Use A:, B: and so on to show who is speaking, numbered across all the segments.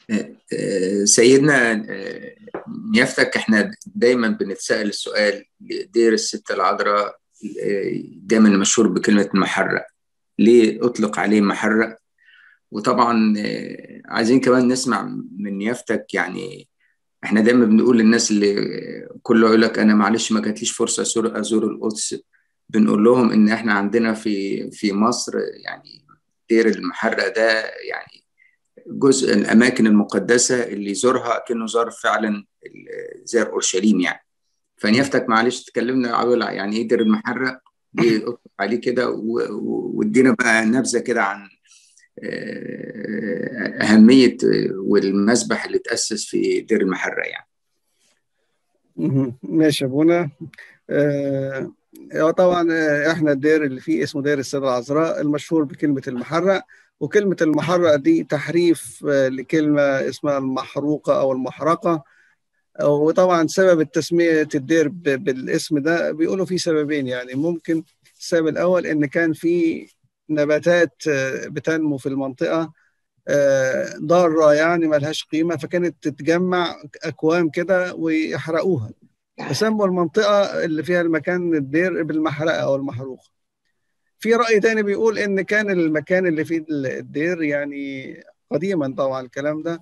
A: سيدنا نيافتك احنا دايما بنتسأل السؤال دير الست العذراء دايما مشهور بكلمة محرق ليه أطلق عليه محرق وطبعا عايزين كمان نسمع من نيافتك يعني احنا دايما بنقول للناس اللي كله يقول لك انا معلش ما جاتليش فرصه ازور ازور القدس بنقول لهم ان احنا عندنا في في مصر يعني دير المحرق ده يعني جزء الاماكن المقدسه اللي يزورها كانه زار فعلا زار اورشليم يعني فنيافتك معلش تكلمنا عن يعني ايه دير المحرق دي عليه كده وادينا بقى نبذه كده عن اهميه والمسبح اللي تاسس في دير المحرق يعني
B: ماشي يا ابونا آه طبعا احنا الدير اللي فيه اسمه دير السيده العذراء المشهور بكلمه المحرق وكلمه المحرق دي تحريف لكلمه اسمها المحروقه او المحرقه وطبعا سبب التسميه الدير بالاسم ده بيقولوا في سببين يعني ممكن السبب الاول ان كان في نباتات بتنمو في المنطقه ضاره يعني ملهاش قيمه فكانت تتجمع اكوام كده ويحرقوها فسموا المنطقه اللي فيها المكان الدير بالمحرقه او المحروقه في راي تاني بيقول ان كان المكان اللي فيه الدير يعني قديما طبعا الكلام ده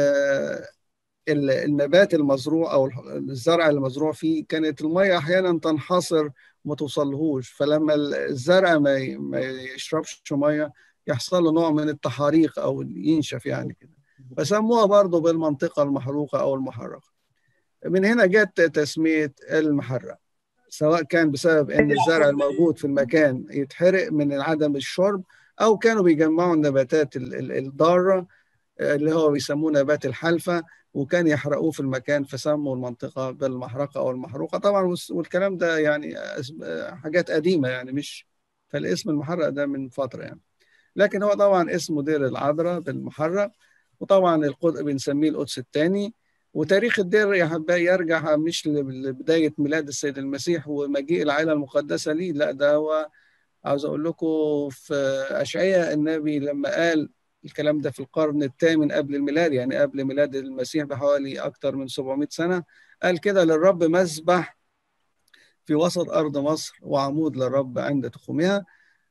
B: النبات المزروع او الزرع المزروع فيه كانت الميه احيانا تنحصر وما توصلهوش فلما الزرع ما ما يشربش ميه يحصل له نوع من التحاريق او ينشف يعني كده فسموها برضه بالمنطقه المحروقه او المحرقه من هنا جت تسميه المحرق سواء كان بسبب ان الزرع الموجود في المكان يتحرق من عدم الشرب او كانوا بيجمعوا النباتات الضاره اللي هو بيسموه نبات الحلفه وكان يحرقوه في المكان فسموا المنطقة بالمحرقة أو المحروقة طبعا والكلام ده يعني حاجات قديمة يعني مش فالاسم المحرق ده من فترة يعني لكن هو طبعا اسمه دير العذراء بالمحرق وطبعا القدس بنسميه القدس الثاني وتاريخ الدير يا حبايبي يرجع مش لبداية ميلاد السيد المسيح ومجيء العائلة المقدسة ليه لا ده هو عاوز أقول لكم في أشعياء النبي لما قال الكلام ده في القرن الثامن قبل الميلاد يعني قبل ميلاد المسيح بحوالي أكثر من 700 سنة قال كده للرب مذبح في وسط أرض مصر وعمود للرب عند تخومها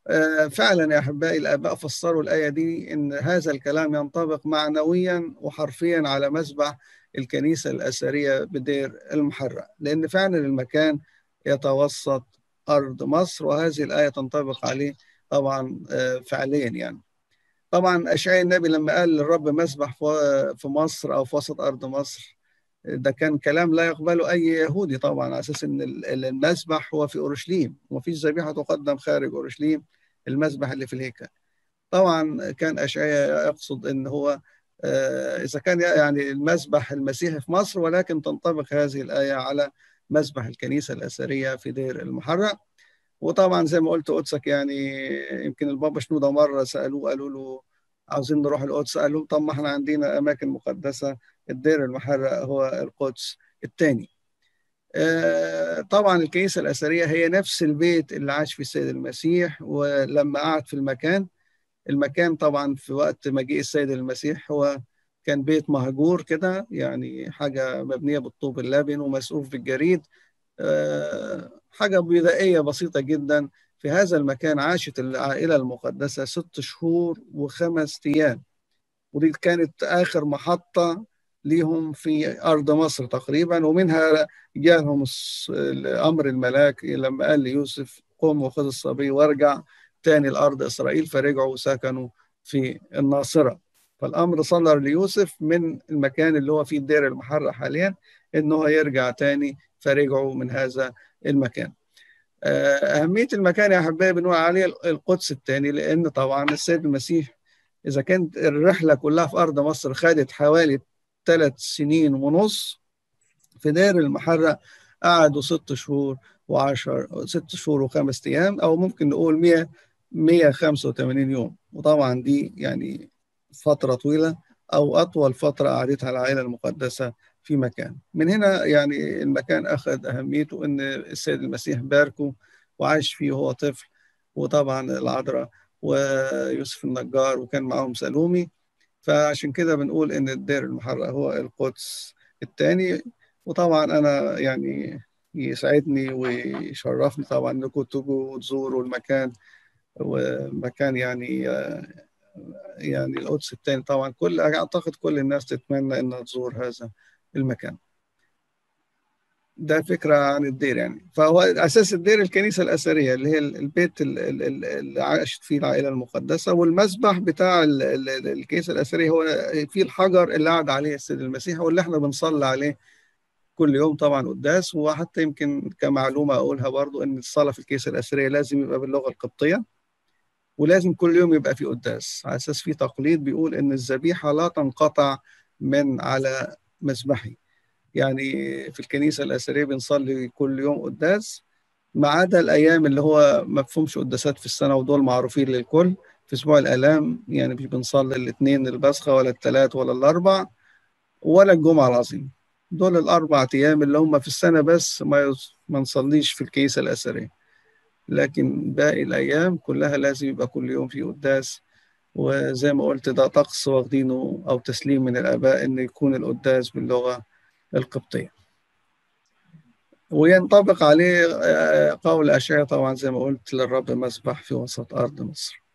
B: فعلا يا أحبائي الآباء فسروا الآية دي إن هذا الكلام ينطبق معنويا وحرفيا على مذبح الكنيسة الأثرية بدير المحرق لأن فعلا المكان يتوسط أرض مصر وهذه الآية تنطبق عليه طبعا فعليا يعني طبعا اشعياء النبي لما قال للرب مسبح في مصر او في وسط ارض مصر ده كان كلام لا يقبله اي يهودي طبعا على اساس ان المسبح هو في اورشليم ومفيش ذبيحه تقدم خارج اورشليم المسبح اللي في الهيكل طبعا كان اشعياء يقصد ان هو اذا كان يعني المسبح المسيحي في مصر ولكن تنطبق هذه الايه على مسبح الكنيسه الاثريه في دير المحرق وطبعا زي ما قلت قدسك يعني يمكن البابا شنودة مرة سألوه قالوا له عاوزين نروح القدس قال لهم طب ما احنا عندنا أماكن مقدسة الدير المحرق هو القدس الثاني طبعا الكنيسة الأثرية هي نفس البيت اللي عاش فيه السيد المسيح ولما قعد في المكان المكان طبعا في وقت مجيء السيد المسيح هو كان بيت مهجور كده يعني حاجة مبنية بالطوب اللبن ومسقوف بالجريد حاجة بدائية بسيطة جدا في هذا المكان عاشت العائلة المقدسة ست شهور وخمس أيام ودي كانت آخر محطة ليهم في أرض مصر تقريبا ومنها جاءهم أمر الملاك لما قال ليوسف قم وخذ الصبي وارجع تاني لأرض إسرائيل فرجعوا وسكنوا في الناصرة فالأمر صدر ليوسف من المكان اللي هو فيه الدير المحرق حاليا إنه يرجع تاني فرجعوا من هذا المكان أهمية المكان يا حبايبي بنقول عليه القدس الثاني لأن طبعا السيد المسيح إذا كانت الرحلة كلها في أرض مصر خدت حوالي ثلاث سنين ونص في دير المحرق قعدوا ست شهور وعشر ست شهور وخمس أيام أو ممكن نقول 100 185 يوم وطبعا دي يعني فترة طويلة أو أطول فترة قعدتها العائلة المقدسة في مكان من هنا يعني المكان أخذ أهميته أن السيد المسيح باركه وعاش فيه وهو طفل وطبعا العذراء ويوسف النجار وكان معاهم سلومي فعشان كده بنقول ان الدير المحرق هو القدس الثاني وطبعا انا يعني يسعدني ويشرفني طبعا انكم تجوا وتزوروا المكان ومكان يعني يعني القدس الثاني طبعا كل اعتقد كل الناس تتمنى انها تزور هذا المكان ده فكرة عن الدير يعني فهو أساس الدير الكنيسة الأثرية اللي هي البيت اللي عاشت فيه العائلة المقدسة والمسبح بتاع الكنيسة الأثرية هو فيه الحجر اللي قعد عليه السيد المسيح واللي احنا بنصلي عليه كل يوم طبعا قداس وحتى يمكن كمعلومة أقولها برضو إن الصلاة في الكنيسة الأثرية لازم يبقى باللغة القبطية ولازم كل يوم يبقى في قداس على أساس في تقليد بيقول إن الذبيحة لا تنقطع من على مذبحي يعني في الكنيسة الأثرية بنصلي كل يوم قداس ما عدا الأيام اللي هو ما فيهمش قداسات في السنة ودول معروفين للكل في أسبوع الآلام يعني مش بنصلي الاثنين البسخة ولا الثلاث ولا الأربع ولا الجمعة العظيمة دول الأربع أيام اللي هم في السنة بس ما ما نصليش في الكنيسة الأثرية لكن باقي الأيام كلها لازم يبقى كل يوم في قداس وزي ما قلت ده طقس واخدينه أو تسليم من الآباء إن يكون القداس باللغة القبطية وينطبق عليه قول أشعياء طبعا زي ما قلت للرب مسبح في وسط أرض مصر